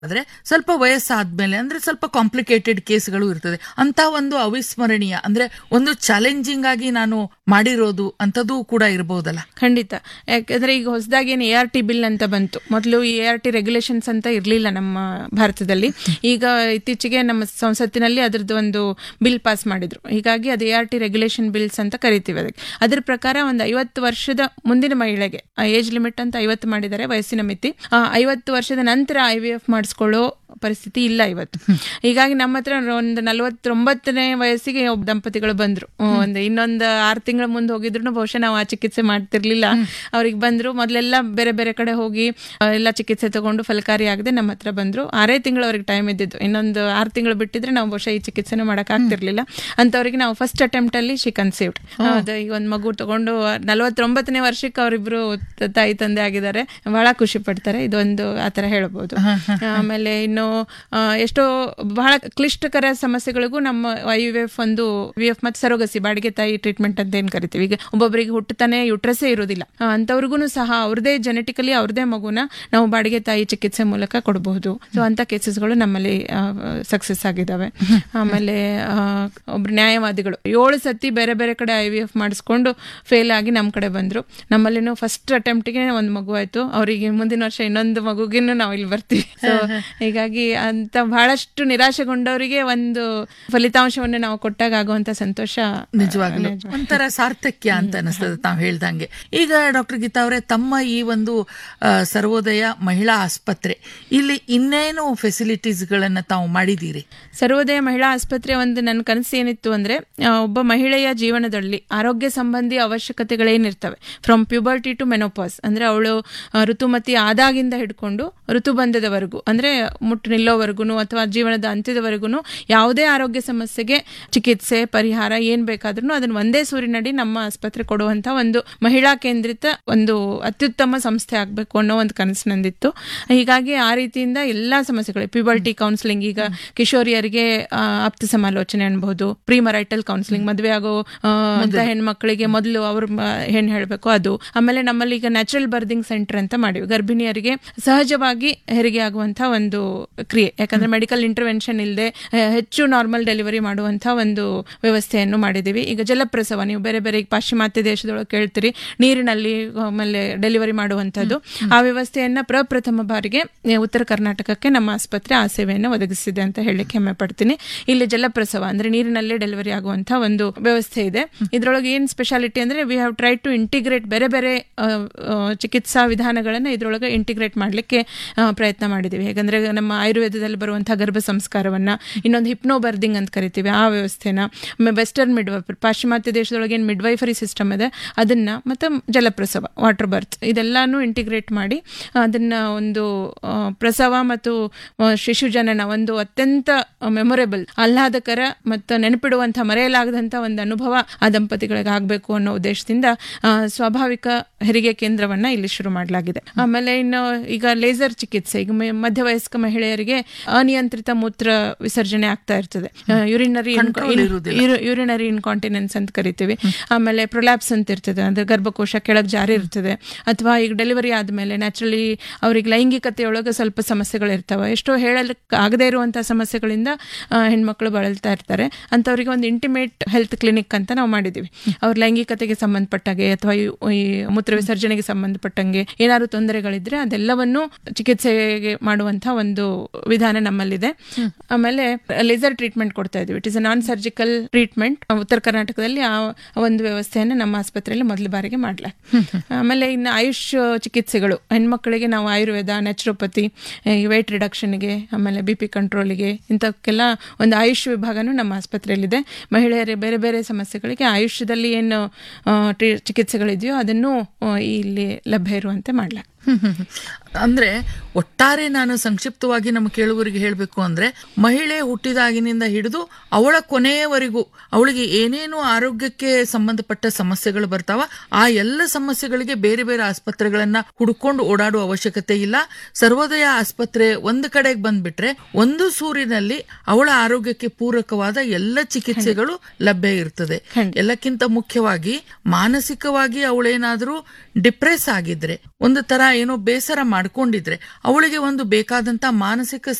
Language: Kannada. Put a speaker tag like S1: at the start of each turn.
S1: ಆದ್ರೆ ಸ್ವಲ್ಪ ವಯಸ್ಸಾದ್ಮೇಲೆ ಅಂದ್ರೆ ಸ್ವಲ್ಪ ಕಾಂಪ್ಲಿಕೇಟೆಡ್ ಕೇಸ್ಗಳು ಇರ್ತದೆ ಅಂತ ಒಂದು ಅವಿಸ್ಮರಣೀಯ ಅಂದ್ರೆ ಒಂದು ಚಾಲೆಂಜಿಂಗ್ ಆಗಿ ನಾನು ಮಾಡಿರೋದು ಅಂತದ್ದು ಕೂಡ ಇರಬಹುದಲ್ಲ
S2: ಖಂಡಿತ ಯಾಕಂದ್ರೆ ಈಗ ಹೊಸದಾಗಿ ಏನು ಎ ಆರ್ ಟಿ ಬಿಲ್ ಅಂತ ಬಂತು ಮೊದಲು ಎ ಆರ್ ಟಿ ರೆಗ್ಯುಲೇಷನ್ಸ್ ಅಂತ ಇರಲಿಲ್ಲ ನಮ್ಮ ಭಾರತದಲ್ಲಿ ಈಗ ಇತ್ತೀಚೆಗೆ ನಮ್ಮ ಸಂಸತ್ತಿನಲ್ಲಿ ಅದರದ್ದು ಒಂದು ಬಿಲ್ ಪಾಸ್ ಮಾಡಿದ್ರು ಹೀಗಾಗಿ ಅದು A R T regulation bills ಅಂತ ಕರಿತೀವಿ ಅದಕ್ಕೆ ಅದ್ರ ಪ್ರಕಾರ ಒಂದು ಐವತ್ತು ವರ್ಷದ ಮುಂದಿನ ಮಹಿಳೆಗೆ ಏಜ್ ಲಿಮಿಟ್ ಅಂತ ಐವತ್ತು ಮಾಡಿದ್ದಾರೆ ವಯಸ್ಸಿನ ಮಿತಿ ಆ, ಐವತ್ತು ವರ್ಷದ ನಂತರ ಐ ವಿ ಎಫ್ ಮಾಡಿಸ್ಕೊಳ್ಳೋ ಪರಿಸ್ಥಿತಿ ಇಲ್ಲ ಇವತ್ತು ಹೀಗಾಗಿ ನಮ್ಮ ಹತ್ರ ಒಂದು ನಲವತ್ತೊಂಬತ್ತನೇ ವಯಸ್ಸಿಗೆ ಒಬ್ಬ ದಂಪತಿಗಳು ಬಂದ್ರು ಹ್ಮ್, ಒಂದು ಇನ್ನೊಂದು ಆರು ತಿಂಗಳ ಮುಂದೆ ಹೋಗಿದ್ರು ಬಹುಶಃ ನಾವು ಆ ಚಿಕಿತ್ಸೆ ಮಾಡ್ತಿರ್ಲಿಲ್ಲ ಅವ್ರಿಗೆ ಬಂದ್ರು ಮೊದಲೆಲ್ಲ ಬೇರೆ ಬೇರೆ ಕಡೆ ಹೋಗಿ ಆ, ಎಲ್ಲ ಚಿಕಿತ್ಸೆ ತಗೊಂಡು ಫಲಕಾರಿ ಆಗದೆ ನಮ್ಮ ಹತ್ರ ಬಂದ್ರು ಆರೇ ತಿಂಗಳು ಅವ್ರಿಗೆ ಟೈಮ್ ಇದ್ದಿದ್ದು ಇನ್ನೊಂದು ಆರು ತಿಂಗಳು ಬಿಟ್ಟಿದ್ರೆ ನಾವು ಬಹುಶಃ ಈ ಚಿಕಿತ್ಸೆನ ಮಾಡಕ್ ಆಗ್ತಿರ್ಲಿಲ್ಲ ಅಂತವ್ರಿಗೆ ನಾವು ಫಸ್ಟ್ ಅಟೆಂಪ್ಟ್ ಅಲ್ಲಿ ಶಿ ಕನ್ಸೀವ್ಡ್ ಅದು ಈಗ ಒಂದು ಮಗು ತಗೊಂಡು ನಲವತ್ತೊಂಬತ್ತನೇ ವರ್ಷಕ್ಕೆ ಅವರಿಬ್ರು ತಾಯಿ ತಂದೆ ಆಗಿದ್ದಾರೆ ಬಹಳ ಖುಷಿ ಪಡ್ತಾರೆ ಇದೊಂದು ಆತರ ಹೇಳ್ಬೋದು ಆಮೇಲೆ ಇನ್ನು ಆ, ಎಷ್ಟೋ ಬಹಳ ಕ್ಲಿಷ್ಟಕರ ಸಮಸ್ಯೆಗಳಿಗೂ ನಮ್ಮ ಐ ವಿ ಎಫ್ ಒಂದು ವಿ ಎಫ್ ಮತ್ತು ಸರೋಗಸಿ ಬಾಡಿಗೆ ತಾಯಿ ಟ್ರೀಟ್ಮೆಂಟ್ ಅಂತ ಏನ್ ಕರಿತೀವಿ ಈಗ ಒಬ್ಬೊಬ್ಬರಿಗೆ ಹುಟ್ಟುತ್ತಾನೆ ಯುಟ್ರಸ್ಸೇ ಇರೋದಿಲ್ಲ ಅಂಥವ್ರಿಗೂ ಸಹ ಅವ್ರದೇ ಜೆನೆಟಿಕಲಿ ಅವ್ರದೇ ಮಗುನ ನಾವು ಬಾಡಿಗೆ ತಾಯಿ ಚಿಕಿತ್ಸೆ ಮೂಲಕ ಕೊಡಬಹುದು ಸೊ ಅಂತ ಕೇಸಸ್ಗಳು ನಮ್ಮಲ್ಲಿ ಸಕ್ಸಸ್ ಆಗಿದ್ದಾವೆ ಆಮೇಲೆ ಆ, ಒಬ್ರು ನ್ಯಾಯವಾದಿಗಳು ಏಳು ಸತಿ ಬೇರೆ ಬೇರೆ ಕಡೆ ಐ ವಿ ಎಫ್ ಮಾಡಿಸ್ಕೊಂಡು ಫೇಲ್ ಆಗಿ ನಮ್ಮ ಕಡೆ ಬಂದ್ರು ನಮ್ಮಲ್ಲಿನೂ ಫಸ್ಟ್ ಅಟೆಂಪ್ಟ್ಗೆ ಒಂದು ಮಗು ಆಯ್ತು ಅವರಿಗೆ ಮುಂದಿನ ವರ್ಷ ಇನ್ನೊಂದು ಮಗುಗಿನ್ನು ನಾವು ಇಲ್ಲಿ ಬರ್ತೀವಿ ಸೊ ಹೀಗಾಗಿ ಅಂತ ಬಹಳಷ್ಟು ನಿರಾಶೆಗೊಂಡವರಿಗೆ ಒಂದು ಫಲಿತಾಂಶವನ್ನು ನಾವು ಕೊಟ್ಟಾಗ ಆಗುವಂತ ಸಂತೋಷ
S1: ನಿಜವಾಗ್ಲೂ ಒಂಥರ ಸಾರ್ಥಕ್ಯ ಅಂತ ಅನಿಸ್ತದೆ ತಾವ್ ಹೇಳ್ದಂಗೆ ಈಗ ಡಾಕ್ಟರ್ ಗೀತಾ ಅವರೇ ತಮ್ಮ ಈ ಒಂದು ಆ, ಸರ್ವೋದಯ ಮಹಿಳಾ ಆಸ್ಪತ್ರೆ ಇಲ್ಲಿ ಇನ್ನೇನು ಫೆಸಿಲಿಟೀಸ್ ಗಳನ್ನ ತಾವು ಮಾಡಿದೀರಿ
S2: ಸರ್ವೋದಯ ಮಹಿಳಾ ಆಸ್ಪತ್ರೆ ಒಂದು ನನ್ನ ಕನಸು ಏನಿತ್ತು ಅಂದ್ರೆ ಆ, ಒಬ್ಬ ಮಹಿಳೆಯ ಜೀವನದಲ್ಲಿ ಆರೋಗ್ಯ ಸಂಬಂಧಿ ಅವಶ್ಯಕತೆಗಳೇನಿರ್ತವೆ ಫ್ರಮ್ ಪ್ಯೂಬರ್ಟಿ ಟು ಮೆನೋಪಾಸ್ ಅಂದ್ರೆ ಅವಳು ಋತುಮತಿ ಆದಾಗಿಂದ ಹಿಡ್ಕೊಂಡು ಋತುಬಂಧದವರೆಗೂ ಅಂದ್ರೆ ಮುಟ್ಟು ನಿಲ್ಲೋವರೆಗೂ ಅಥವಾ ಜೀವನದ ಅಂತ್ಯದವರೆಗೂ ಯಾವುದೇ ಆರೋಗ್ಯ ಸಮಸ್ಯೆಗೆ ಚಿಕಿತ್ಸೆ ಪರಿಹಾರ ಏನ್ ಬೇಕಾದ್ರೂ ಅದನ್ನ ಒಂದೇ ಸೂರಿನಡಿ ನಮ್ಮ ಆಸ್ಪತ್ರೆ ಕೊಡುವಂತ ಒಂದು ಮಹಿಳಾ ಕೇಂದ್ರಿತ ಒಂದು ಅತ್ಯುತ್ತಮ ಸಂಸ್ಥೆ ಆಗಬೇಕು ಅನ್ನೋ ಒಂದು ಕನಸು ನಂದಿತ್ತು ಹೀಗಾಗಿ ಆ ರೀತಿಯಿಂದ ಎಲ್ಲಾ ಸಮಸ್ಯೆಗಳು ಪ್ಯೂಬರ್ಟಿ ಕೌನ್ಸಿಲಿಂಗ್ ಈಗ ಕಿಶೋರಿಯರಿಗೆ ಆ, ಆಪ್ತ ಸಮಾಲೋಚನೆ ಅನ್ಬಹುದು ಪ್ರೀಮರೈಟಲ್ ಕೌನ್ಸಿಲಿಂಗ್ ಮದುವೆ ಆಗೋ ಆ, ಅಂತ ಹೆಣ್ಮಕ್ಳಿಗೆ ಮೊದಲು ಅವ್ರ ಹೆಣ್ಣು ಹೇಳಬೇಕು ಅದು ಆಮೇಲೆ ನಮ್ಮಲ್ಲಿ ಈಗ ನ್ಯಾಚುರಲ್ ಬರ್ದಿಂಗ್ ಸೆಂಟರ್ ಅಂತ ಮಾಡಿವಿ ಗರ್ಭಿಣಿಯರಿಗೆ ಸಹಜವಾಗಿ ಹೆರಿಗೆ ಆಗುವಂತಹ ಒಂದು ಕ್ರಿಯೆ ಯಾಕಂದ್ರೆ ಮೆಡಿಕಲ್ ಇಂಟರ್ವೆನ್ಷನ್ ಇಲ್ಲದೆ ಹೆಚ್ಚು ನಾರ್ಮಲ್ ಡೆಲಿವರಿ ಮಾಡುವಂತ ಒಂದು ವ್ಯವಸ್ಥೆಯನ್ನು ಮಾಡಿದೀವಿ ಈಗ ಜಲಪ್ರಸವ ನೀವು ಬೇರೆ ಬೇರೆ ಈಗ ಪಾಶ್ಚಿಮಾತ್ಯ ದೇಶದೊಳಗೆ ಕೇಳ್ತೀರಿ ನೀರಿನಲ್ಲಿ ಆಮೇಲೆ ಡೆಲಿವರಿ ಮಾಡುವಂತದ್ದು ಆ ವ್ಯವಸ್ಥೆಯನ್ನ ಪ್ರಪ್ರಥಮ ಬಾರಿಗೆ ಏ, ಉತ್ತರ ಕರ್ನಾಟಕಕ್ಕೆ ನಮ್ಮ ಆಸ್ಪತ್ರೆ ಆ ಸೇವೆಯನ್ನು ಒದಗಿಸಿದೆ ಅಂತ ಹೇಳಲಿಕ್ಕೆ ಹೆಮ್ಮೆ ಪಡ್ತೀನಿ ಇಲ್ಲಿ ಜಲಪ್ರಸವ ಅಂದ್ರೆ ನೀರಿನಲ್ಲೇ ಡೆಲಿವರಿ ಆಗುವಂತ ಒಂದು ವ್ಯವಸ್ಥೆ ಇದೆ ಇದ್ರೊಳಗೆ ಏನ್ ಸ್ಪೆಷಾಲಿಟಿ ಅಂದ್ರೆ we have try to integrate ಬೇರೆ ಬೇರೆ ಆ, ಆ, ಚಿಕಿತ್ಸಾ ವಿಧಾನಗಳನ್ನ ಇದ್ರೊಳಗೆ ಇಂಟಿಗ್ರೇಟ್ ಮಾಡಲಿಕ್ಕೆ ಪ್ರಯತ್ನ ಮಾಡಿದೀವಿ ಯಾಕಂದ್ರೆ ನಮ್ಮ ಆಯುರ್ವೇದದಲ್ಲಿ ಬರುವಂತಹ ಗರ್ಭ ಸಂಸ್ಕಾರವನ್ನ ಇನ್ನೊಂದು ಹಿಪ್ನೋ ಬರ್ದಿಂಗ್ ಅಂತ ಕರಿತೀವಿ ಆ ವ್ಯವಸ್ಥೆನ ವೆಸ್ಟರ್ನ್ ಮಿಡ್ವೈಫರ್ ಪಾಶ್ಚಿಮಾತ್ಯ ದೇಶದೊಳಗೆ ಏನು ಮಿಡ್ವೈಫರಿ ಸಿಸ್ಟಮ್ ಇದೆ ಅದನ್ನ ಮತ್ತೆ ಜಲಪ್ರಸವ ವಾಟರ್ ಬರ್ತ್ ಇದೆಲ್ಲಾನು ಇಂಟಿಗ್ರೇಟ್ ಮಾಡಿ ಅದನ್ನ ಒಂದು ಆ, ಪ್ರಸವ ಮತ್ತು ಆ, ಶಿಶು ಜನನ ಒಂದು ಅತ್ಯಂತ ಮೆಮೊರೇಬಲ್ ಆಹ್ಲಾದಕರ ಮತ್ತು ನೆನಪಿಡುವಂಥ ಮರೆಯಲಾಗದಂಥ ಒಂದು ಅನುಭವ ಆ ದಂಪತಿಗಳಿಗೆ ಆಗಬೇಕು ಅನ್ನೋ ಉದ್ದೇಶದಿಂದ ಆ, ಸ್ವಾಭಾವಿಕ ಹೆರಿಗೆ ಕೇಂದ್ರವನ್ನ ಇಲ್ಲಿ ಶುರು ಮಾಡಲಾಗಿದೆ ಆಮೇಲೆ ಇನ್ನು ಈಗ ಲೇಸರ್ ಚಿಕಿತ್ಸೆ ಈಗ ಮೆ- ಮಧ್ಯವಯಸ್ಕ ಮಹಿಳೆಯರಿಗೆ ಅನಿಯಂತ್ರಿತ ಮೂತ್ರ ವಿಸರ್ಜನೆ ಆಗ್ತಾ ಇರ್ತದೆ ಯುರಿನರಿ ಯೂರಿನರಿ ಇನ್ಕಾಂಟಿನೆನ್ಸ್ ಅಂತ ಕರಿತೀವಿ ಆಮೇಲೆ ಪ್ರೊಲ್ಯಾಪ್ಸ್ ಅಂತ ಇರ್ತದೆ ಅಂದ್ರೆ ಗರ್ಭಕೋಶ ಕೆಳಗೆ ಜಾರಿ ಇರ್ತದೆ ಅಥವಾ ಈಗ ಡೆಲಿವರಿ ಆದ್ಮೇಲೆ ನ್ಯಾಚುರಲಿ ಅವ್ರಿಗೆ ಲೈಂಗಿಕತೆಯೊಳಗೆ ಸ್ವಲ್ಪ ಸಮಸ್ಯೆಗಳು ಇರ್ತವೆ ಎಷ್ಟೋ ಹೇಳಲಿಕ್ಕೆ ಆಗದೇ ಇರುವಂತಹ ಸಮಸ್ಯೆಗಳಿಂದ ಆ, ಹೆಣ್ಮಕ್ಳು ಬಳಲ್ತಾ ಇರ್ತಾರೆ ಅಂತವ್ರಿಗೆ ಒಂದು ಇಂಟಿಮೇಟ್ ಹೆಲ್ತ್ ಕ್ಲಿನಿಕ್ ಅಂತ ನಾವು ಮಾಡಿದೀವಿ ಅವ್ರ ಲೈಂಗಿಕತೆಗೆ ಸಂಬಂಧಪಟ್ಟಾಗೆ ಅಥವಾ ಈ- ಈ ಮೂತ್ರ ವಿಸರ್ಜನೆಗೆ ಸಂಬಂಧಪಟ್ಟಂಗೆ ಏನಾದ್ರು ತೊಂದರೆಗಳಿದ್ರೆ ಅದೆಲ್ಲವನ್ನು ಚಿಕಿತ್ಸೆಗೆ ಮಾಡುವಂತಹ ಒಂದು ವಿಧಾನ ನಮ್ಮಲ್ಲಿದೆ ಆಮೇಲೆ ಲೇಸರ್ ಟ್ರೀಟ್ಮೆಂಟ್ ಕೊಡ್ತಾ ಇದೀವಿ it is a non surgical treatment ಉತ್ತರ ಕರ್ನಾಟಕದಲ್ಲಿ ಆ ಒಂದು ವ್ಯವಸ್ಥೆಯನ್ನು ನಮ್ಮ ಆಸ್ಪತ್ರೆಯಲ್ಲಿ ಮೊದಲ ಬಾರಿಗೆ ಮಾಡಲಾಗ ಆಮೇಲೆ ಇನ್ನು ಆಯುಷ್ ಚಿಕಿತ್ಸೆಗಳು ಹೆಣ್ಮಕ್ಳಿಗೆ ನಾವು ಆಯುರ್ವೇದ ನ್ಯಾಚುರೋಪತಿ ವೇಟ್ ರಿಡಕ್ಷನ್ಗೆ ಆಮೇಲೆ ಬಿ ಪಿ ಕಂಟ್ರೋಲಿಗೆ ಇಂಥಕ್ಕೆಲ್ಲ ಒಂದು ಆಯುಷ್ ವಿಭಾಗನೂ ನಮ್ಮ ಆಸ್ಪತ್ರೆಯಲ್ಲಿದೆ ಮಹಿಳೆಯರ ಬೇರೆ ಬೇರೆ ಸಮಸ್ಯೆಗಳಿಗೆ ಆಯುಷ್ಯದಲ್ಲಿ ಏನು ಆ, ಟ್ರೀ- ಚಿಕಿತ್ಸೆಗಳಿದೆಯೋ ಅದನ್ನು ಆ, ಇಲ್ಲಿ ಲಭ್ಯ ಇರುವಂತೆ ಮಾಡಲಾಗ
S1: ಹ್ಮ್ ಹ್ಮ್ ಹ್ಮ್. ಅಂದ್ರೆ ಒಟ್ಟಾರೆ ನಾನು ಸಂಕ್ಷಿಪ್ತವಾಗಿ ನಮ್ಮ ಕೇಳುಗರಿಗೆ ಹೇಳಬೇಕು ಅಂದ್ರೆ ಮಹಿಳೆ ಹುಟ್ಟಿದಾಗಿನಿಂದ ಹಿಡಿದು ಅವಳ ಕೊನೆಯವರೆಗೂ ಅವಳಿಗೆ ಏನೇನು ಆರೋಗ್ಯಕ್ಕೆ ಸಂಬಂಧಪಟ್ಟ ಸಮಸ್ಯೆಗಳು ಬರ್ತಾವ ಆ ಎಲ್ಲ ಸಮಸ್ಯೆಗಳಿಗೆ ಬೇರೆ ಬೇರೆ ಆಸ್ಪತ್ರೆಗಳನ್ನ ಹುಡುಕೊಂಡು ಓಡಾಡುವ ಅವಶ್ಯಕತೆ ಇಲ್ಲ ಸರ್ವೋದಯ ಆಸ್ಪತ್ರೆ ಒಂದು ಕಡೆಗೆ ಬಂದ್ಬಿಟ್ರೆ ಒಂದು ಸೂರಿನಲ್ಲಿ ಅವಳ ಆರೋಗ್ಯಕ್ಕೆ ಪೂರಕವಾದ ಎಲ್ಲ ಚಿಕಿತ್ಸೆಗಳು ಲಭ್ಯ ಇರ್ತದೆ ಎಲ್ಲಕ್ಕಿಂತ ಮುಖ್ಯವಾಗಿ ಮಾನಸಿಕವಾಗಿ ಅವಳೇನಾದ್ರೂ ಡಿಪ್ರೆಸ್ ಆಗಿದ್ರೆ ಒಂದು ತರ ಏನೋ ಬೇಸರ ಮಾಡ್ಕೊಂಡಿದ್ರೆ ಅವಳಿಗೆ ಒಂದು ಬೇಕಾದಂತ ಮಾನಸಿಕ